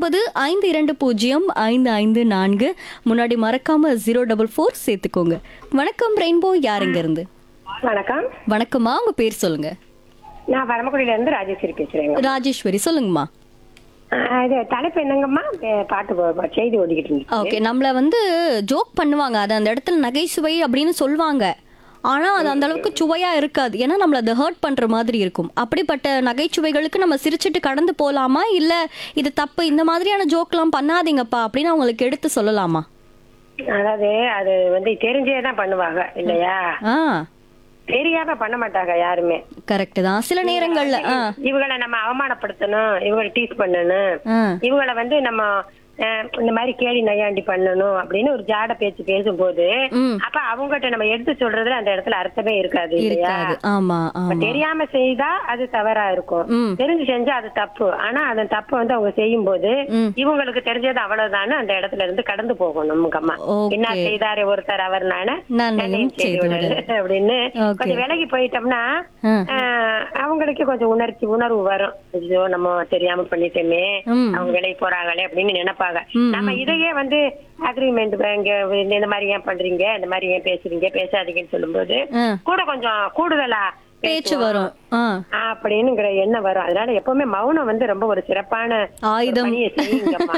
ஒன்பது ஐந்து இரண்டு பூஜ்ஜியம் ஐந்து ஐந்து நான்கு முன்னாடி மறக்காம ஜீரோ டபுள் ஃபோர் சேர்த்துக்கோங்க வணக்கம் ரெயின்போ யாருங்க இருந்து வணக்கம் வணக்கம்மா உங்க பேர் சொல்லுங்க நான் பரமக்குடியில இருந்து ராஜேஸ்வரி பேசுறேங்க ராஜேஸ்வரி சொல்லுங்கம்மா ஆஹ் இது தலைப்பு என்னங்கம்மா பே- பாட்டு போ- செய்தி ஓடிக்கிட்டு இருந்துச்சு ஓகே நம்மள வந்து ஜோக் பண்ணுவாங்க அது அந்த இடத்துல நகைச்சுவை அப்படின்னு சொல்லுவாங்க ஆனா அது அந்த அளவுக்கு சுவையா இருக்காது ஏன்னா நம்மள அதை ஹர்ட் பண்ற மாதிரி இருக்கும் அப்படிப்பட்ட நகைச்சுவைகளுக்கு நம்ம சிரிச்சிட்டு கடந்து போலாமா இல்ல இது தப்பு இந்த மாதிரியான ஜோக்லாம் பண்ணாதீங்கப்பா அப்படின்னு அவங்களுக்கு எடுத்து சொல்லலாமா அதாவது அது வந்து தெரிஞ்சே தான் பண்ணுவாங்க இல்லையா ஆ தெரியாம பண்ண மாட்டாங்க யாருமே கரெக்ட் தான் சில நேரங்கள்ல ஆ இவங்களை நம்ம அவமானப்படுத்தணும் இவங்களை டீச் பண்ணணும் ஆ இவங்களை வந்து நம்ம அஹ், இந்த மாதிரி கேலி நையாண்டி பண்ணணும் அப்படின்னு ஒரு ஜாட பேச்சு பேசும்போது ம். அப்ப அவங்ககிட்ட நம்ம எடுத்து சொல்றதுல அந்த இடத்துல அர்த்தமே இருக்காது இல்லையா இருக்காது ஆமா இப்ப ஆமா தெரியாம செய்தா அது தவறா இருக்கும் ம். தெரிஞ்சு செஞ்சா அது தப்பு ஆனா அந்த தப்பு வந்து அவங்க செய்யும் போது ம். இவங்களுக்கு தெரிஞ்சது அவ்வளவுதானு அந்த இடத்துல இருந்து கடந்து போகணும் நமக்கு அம்மா Okay. என்ன செய்தாரு ஒருத்தர் அவர் நானு நன்மையும் நன்மையும் செய்து செய்து விடு விடு. அப்படின்னு Okay. கொஞ்சம் விலகி போயிட்டோம்னா ஆ. ஆஹ், அவங்களுக்கு கொஞ்சம் உணர்ச்சி உணர்வு வரும் ஐயோ நம்ம தெரியாம பண்ணிட்டோமே ம். அவங்க விலகி போறாங்களே அப்படின்னு நினைப்பாங்க ம், நம்ம இதையே வந்து அக்ரிமெண்ட் இங்க இந்த மாதிரி ஏன் பண்றீங்க இந்த மாதிரி ஏன் பேசுறீங்க பேசாதீங்கன்னு சொல்லும்போது ஆ, கூட கொஞ்சம் கூடுதலா பேச்சு வரும் ஆ அப்படின்னுங்கிற எண்ணம் வரும் அதனால எப்பவுமே மௌனம் வந்து ரொம்ப ஒரு சிறப்பான ஒரு ஆயுதம். பணியை செய்யுங்கம்மா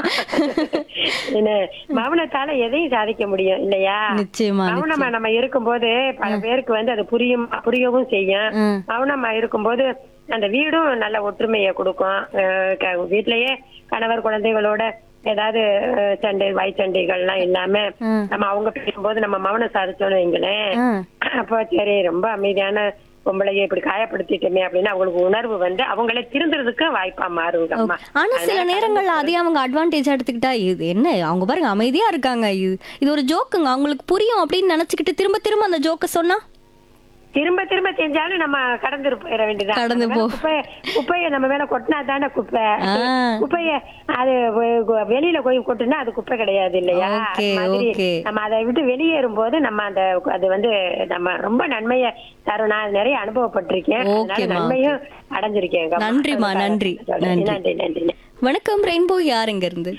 என்ன மௌனத்தால எதையும் சாதிக்க முடியும் இல்லையா நிச்சயமா மௌனமா நம்ம இருக்கும்போது பல பேருக்கு வந்து அது புரியும் புரியவும் செய்யும் ம். மௌனமா இருக்கும்போது அந்த வீடும் நல்ல ஒற்றுமையை கொடுக்கும் அஹ் க- வீட்லயே கணவர் குழந்தைகளோட ஏதாவது அஹ், சண்டை வாய் சண்டைகள்லாம் இல்லாம ம். நம்ம அவங்க பேசும்போது நம்ம மௌனம் சாதிச்சோம்னு வைங்களேன் ஆ அப்போ சரி ரொம்ப அமைதியான பொம்பளைய இப்படி காயப்படுத்திட்டோமே அப்படின்னு அவங்களுக்கு உணர்வு வந்து அவங்களே திருந்துறதுக்கு வாய்ப்பா மாறுங்க அம்மா ஆனா சில நேரங்கள்ல அதே அவங்க அட்வான்டேஜ் எடுத்துக்கிட்டா இது என்ன அவங்க பாருங்க அமைதியா இருக்காங்க இது இது ஒரு ஜோக்குங்க அவங்களுக்கு புரியும் அப்படின்னு நினைச்சுக்கிட்டு திரும்ப திரும்ப அந்த ஜோக்க சொன்னா திரும்ப திரும்ப செஞ்சாலும் நம்ம கடந்து போயிட வேண்டியதான் கடந்து நம்ம மேல போ. குப்பை குப்பைய நம்ம மேல கொட்டினா தானே குப்பை ஆ. குப்பைய அது வெ- வெ- வெளியில போய் கொட்டுனா அது குப்பை கிடையாது இல்லையா Okay, அது மாதிரி okay. நம்ம அதை விட்டு வெளியேறும் போது நம்ம அந்த அது வந்து நம்ம ரொம்ப நன்மைய தரும் நான் நிறைய அனுபவப்பட்டிருக்கேன் அதனால Okay, மா. நன்மையும் அடைஞ்சிருக்கேன் அம்மா. நன்றிம்மா, அதுக்காக நன்றி, சொல்றேன். நன்றி. நன்றி நன்றி வணக்கம் ரெயின்போ யாருங்க இருந்து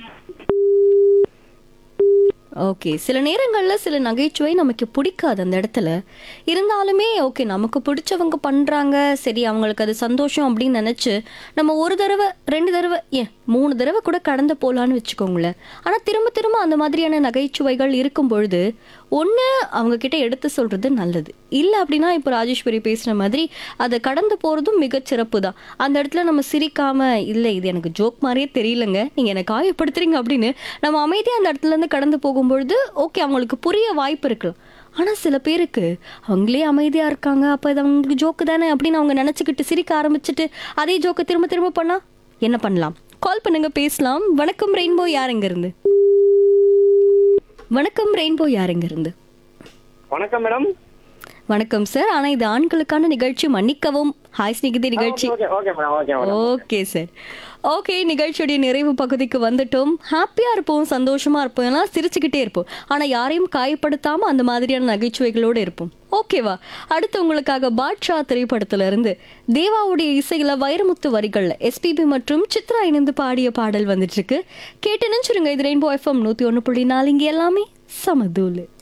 ஓகே சில நேரங்கள்ல சில நகைச்சுவை நமக்கு பிடிக்காது அந்த இடத்துல இருந்தாலுமே ஓகே நமக்கு பிடிச்சவங்க பண்றாங்க சரி அவங்களுக்கு அது சந்தோஷம் அப்படின்னு நினைச்சு நம்ம ஒரு தடவை ரெண்டு தடவை ஏன் மூணு தடவை கூட கடந்து போலான்னு வச்சுக்கோங்களேன் ஆனா திரும்ப திரும்ப அந்த மாதிரியான நகைச்சுவைகள் இருக்கும் பொழுது ஒண்ணு அவங்க கிட்ட எடுத்து சொல்றது நல்லது இல்ல அப்படின்னா இப்போ ராஜேஸ்வரி பேசுன மாதிரி அதை கடந்து போறதும் மிகச் சிறப்பு தான் அந்த இடத்துல நம்ம சிரிக்காம இல்ல இது எனக்கு ஜோக் மாதிரியே தெரியலங்க நீங்க என்ன காயப்படுத்துறீங்க அப்படின்னு நம்ம அமைதியா அந்த இடத்துல இருந்து கடந்து போகும்பொழுது ஓகே அவங்களுக்கு புரிய வாய்ப்பு இருக்கலாம் ஆனா சில பேருக்கு அவங்களே அமைதியா இருக்காங்க அப்ப இது அவங்களுக்கு ஜோக்கு தானே அப்படின்னு அவங்க நினைச்சுக்கிட்டு சிரிக்க ஆரம்பிச்சுட்டு அதே ஜோக்கை திரும்ப திரும்ப பண்ணா என்ன பண்ணலாம் கால் பண்ணுங்க பேசலாம் வணக்கம் ரெயின்போ யாருங்க இருந்து வணக்கம் ரெயின்போ யாருங்க இருந்து வணக்கம் மேடம் வணக்கம் சார் ஆனா இது ஆண்களுக்கான நிகழ்ச்சி மன்னிக்கவும் ஹாய் ஸ்னிகிதி நிகழ்ச்சி okay okay madam okay madam okay sir okay நிகழ்ச்சியுடைய நிறைவு பகுதிக்கு வந்துட்டோம் ஹாப்பியா இருப்போம் சந்தோஷமா இருப்போம் எல்லாம் சிரிச்சுக்கிட்டே இருப்போம் ஆனா யாரையும் காயப்படுத்தாம அந்த மாதிரியான நகைச்சுவைகளோடு இருப்போம் ஓகேவா அடுத்து உங்களுக்காக பாட்ஷா திரைப்படத்துல இருந்து தேவாவுடைய இசையில வைரமுத்து வரிகள்ல எஸ்பிபி மற்றும் சித்ரா இணைந்து பாடிய பாடல் வந்துட்டு இருக்கு கேட்டு நினைச்சிருங்க இது ரெயின்போ எஃப்எம் நூத்தி ஒண்ணு புள்ளி நாலு இங்க எல்லாமே சமதூலு